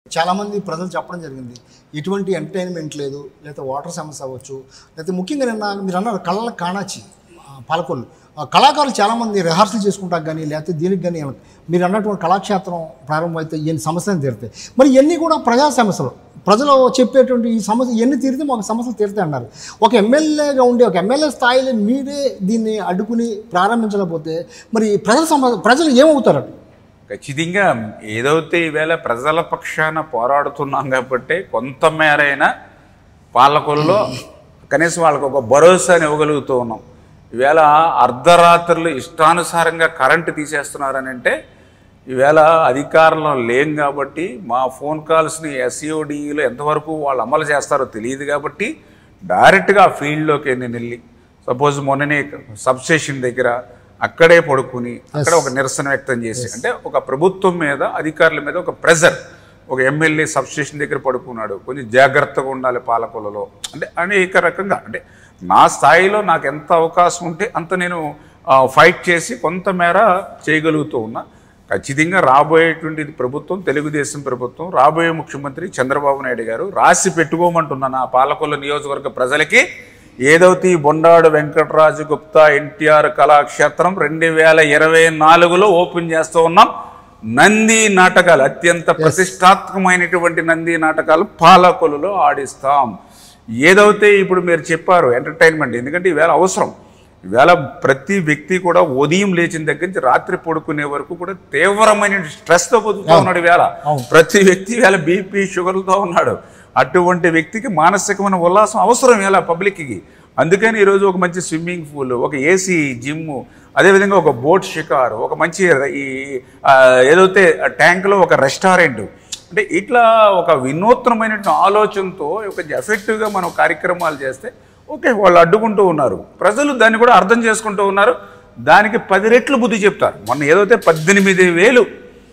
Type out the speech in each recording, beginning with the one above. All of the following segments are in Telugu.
చాలామంది ప్రజలు చెప్పడం జరిగింది ఎటువంటి ఎంటర్టైన్మెంట్ లేదు లేకపోతే వాటర్ సమస్య అవ్వచ్చు లేకపోతే ముఖ్యంగా నిన్న మీరు అన్నారు కళ్ళ కాణాచి ఆ, పాలకొల్లు ఆ, కళాకారులు చాలామంది రిహార్సల్ చేసుకుంటారు కానీ లేకపోతే దీనికి కానీ మీరు అన్నటువంటి కళాక్షేత్రం ప్రారంభమైతే ఇవన్నీ సమస్యలు తీరుతాయి మరి ఇవన్నీ కూడా ప్రజా సమస్యలు ప్రజలు చెప్పేటువంటి ఈ సమస్య ఎన్ని తీరితే మాకు సమస్యలు తీరుతాయి అన్నారు ఒక ఎమ్మెల్యేగా ఉండి ఒక ఎమ్మెల్యే స్థాయిలో మీరే దీన్ని అడ్డుకుని ప్రారంభించలేకపోతే మరి ప్రజల సమ ప్రజలు ఏమవుతారు ఖచ్చితంగా ఏదైతే ఈవేళ ప్రజల పక్షాన పోరాడుతున్నాం కాబట్టి కొంతమేరైనా పాలకుల్లో కనీసం వాళ్ళకు ఒక భరోసాని ఇవ్వగలుగుతూ ఉన్నాం ఈవేళ అర్ధరాత్రులు ఇష్టానుసారంగా కరెంటు తీసేస్తున్నారని అంటే ఈవేళ అధికారంలో లేం కాబట్టి మా ఫోన్ కాల్స్ని ఎస్ఈఓడిలో ఎంతవరకు వాళ్ళు అమలు చేస్తారో తెలియదు కాబట్టి డైరెక్ట్గా ఆ ఫీల్డ్లోకి నేను వెళ్ళి సపోజ్ మొన్ననే సబ్స్టేషన్ దగ్గర అక్కడే పడుకుని అక్కడ ఒక నిరసన వ్యక్తం చేసి అంటే ఒక ప్రభుత్వం మీద అధికారుల మీద ఒక ప్రెజర్ ఒక ఎమ్మెల్యే సబ్స్టేషన్ దగ్గర పడుకున్నాడు కొంచెం జాగ్రత్తగా ఉండాలి పాలకులలో అంటే అనేక రకంగా అంటే నా స్థాయిలో నాకు ఎంత అవకాశం ఉంటే అంత నేను ఆ, ఫైట్ చేసి కొంతమేర చేయగలుగుతూ ఉన్నా ఖచ్చితంగా రాబోయేటువంటి ఇది ప్రభుత్వం తెలుగుదేశం ప్రభుత్వం రాబోయే ముఖ్యమంత్రి చంద్రబాబు నాయుడు గారు రాసి పెట్టుకోమంటున్నా నా పాలకొల్లు నియోజకవర్గ ప్రజలకి ఏదైతే ఈ బొండాడు వెంకటరాజు గుప్తా ఎన్టీఆర్ కళాక్షేత్రం రెండు వేల ఇరవై నాలుగులో ఓపెన్ చేస్తూ ఉన్నాం నంది నాటకాలు అత్యంత ప్రతిష్టాత్మకమైనటువంటి నంది నాటకాలు పాలకొలులో ఆడిస్తాం ఏదైతే ఇప్పుడు మీరు చెప్పారు ఎంటర్టైన్మెంట్ ఎందుకంటే ఈవేళ అవసరం ఈవేళ ప్రతి వ్యక్తి కూడా ఉదయం లేచిన దగ్గర నుంచి రాత్రి పడుకునే వరకు కూడా తీవ్రమైన స్ట్రెస్తో బతుకుతూ ఉన్నాడు ఈవేళ ప్రతి వ్యక్తి ఈవేళ బీపీ షుగర్లతో ఉన్నాడు అటువంటి వ్యక్తికి మానసికమైన ఉల్లాసం అవసరం ఇలా పబ్లిక్కి అందుకని ఈరోజు ఒక మంచి స్విమ్మింగ్ పూల్ ఒక ఏసీ జిమ్ అదేవిధంగా ఒక బోట్ షికారు ఒక మంచి ఈ ఆ, ఏదైతే ట్యాంక్లో ఒక రెస్టారెంట్ అంటే ఇట్లా ఒక వినూత్నమైన ఆలోచనతో ఒక ఎఫెక్టివ్గా మనం కార్యక్రమాలు చేస్తే ఓకే వాళ్ళు అడ్డుకుంటూ ఉన్నారు ప్రజలు దాన్ని కూడా అర్థం చేసుకుంటూ ఉన్నారు దానికి పది రెట్లు బుద్ధి చెప్తారు మొన్న ఏదైతే పద్దెనిమిది వేలు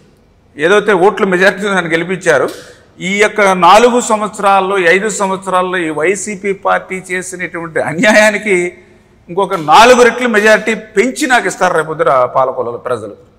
ఏదైతే ఓట్ల మెజార్టీ నన్ను గెలిపించారు ఈ యొక్క నాలుగు సంవత్సరాల్లో ఈ ఐదు సంవత్సరాల్లో ఈ వైసీపీ పార్టీ చేసినటువంటి అన్యాయానికి ఇంకొక నాలుగు రెట్లు మెజారిటీ పెంచి నాకు ఇస్తారు రేపొద్దున పాలకొల్లలో ప్రజలు